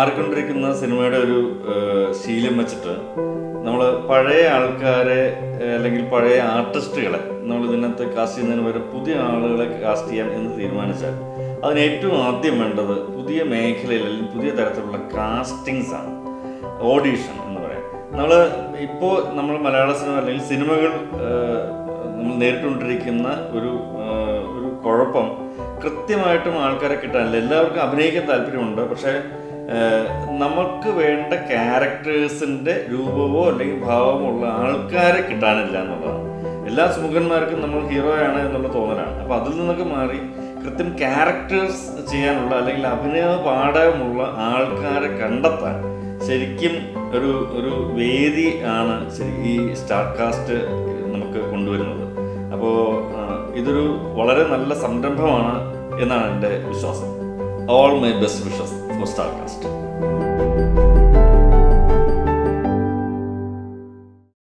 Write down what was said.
മാറിക്കൊണ്ടിരിക്കുന്ന സിനിമയുടെ ഒരു ഏഹ്, ശീലം വെച്ചിട്ട് നമ്മൾ പഴയ ആൾക്കാരെ ഏഹ്, അല്ലെങ്കിൽ പഴയ ആർട്ടിസ്റ്റുകളെ നമ്മൾ ഇതിനകത്ത് കാസ്റ്റ് ചെയ്യുന്നതിന് പകരം പുതിയ ആളുകളെ കാസ്റ്റ് ചെയ്യാം എന്ന് തീരുമാനിച്ചാൽ അതിന് ഏറ്റവും ആദ്യം വേണ്ടത് പുതിയ മേഖലയിൽ അല്ലെങ്കിൽ പുതിയ തരത്തിലുള്ള കാസ്റ്റിങ്സ് ആണ് ഓഡീഷൻ എന്ന് പറയാം നമ്മൾ ഇപ്പോൾ നമ്മൾ മലയാള സിനിമ അല്ലെങ്കിൽ സിനിമകൾ ഏഹ്, നമ്മൾ നേരിട്ടുകൊണ്ടിരിക്കുന്ന ഒരു ഏഹ്, ഒരു കുഴപ്പം കൃത്യമായിട്ടും ആൾക്കാരെ കിട്ടാനില്ല എല്ലാവർക്കും അഭിനയിക്കാൻ താല്പര്യമുണ്ട് പക്ഷേ ഏഹ്, നമുക്ക് വേണ്ട ക്യാരക്ടേഴ്സിൻ്റെ രൂപമോ അല്ലെങ്കിൽ ഭാവമോ ഉള്ള ആൾക്കാരെ കിട്ടാനില്ല എന്നുള്ളതാണ് എല്ലാ സുമുഖന്മാർക്കും നമ്മൾ ഹീറോയാണ് എന്നുള്ള തോന്നലാണ് അപ്പോൾ അതിൽ നിന്നൊക്കെ മാറി കൃത്യം ക്യാരക്ടേഴ്സ് ചെയ്യാനുള്ള അല്ലെങ്കിൽ അഭിനയ പാഠമുള്ള ആൾക്കാരെ കണ്ടെത്താൻ ശരിക്കും ഒരു ഒരു വേദി ആണ് ശരി ഈ സ്റ്റാർ കാസ്റ്റ് നമുക്ക് കൊണ്ടുവരുന്നത് അപ്പോൾ ഇതൊരു വളരെ നല്ല സംരംഭമാണ് എന്നാണ് എൻ്റെ വിശ്വാസം all my best wishes for star cast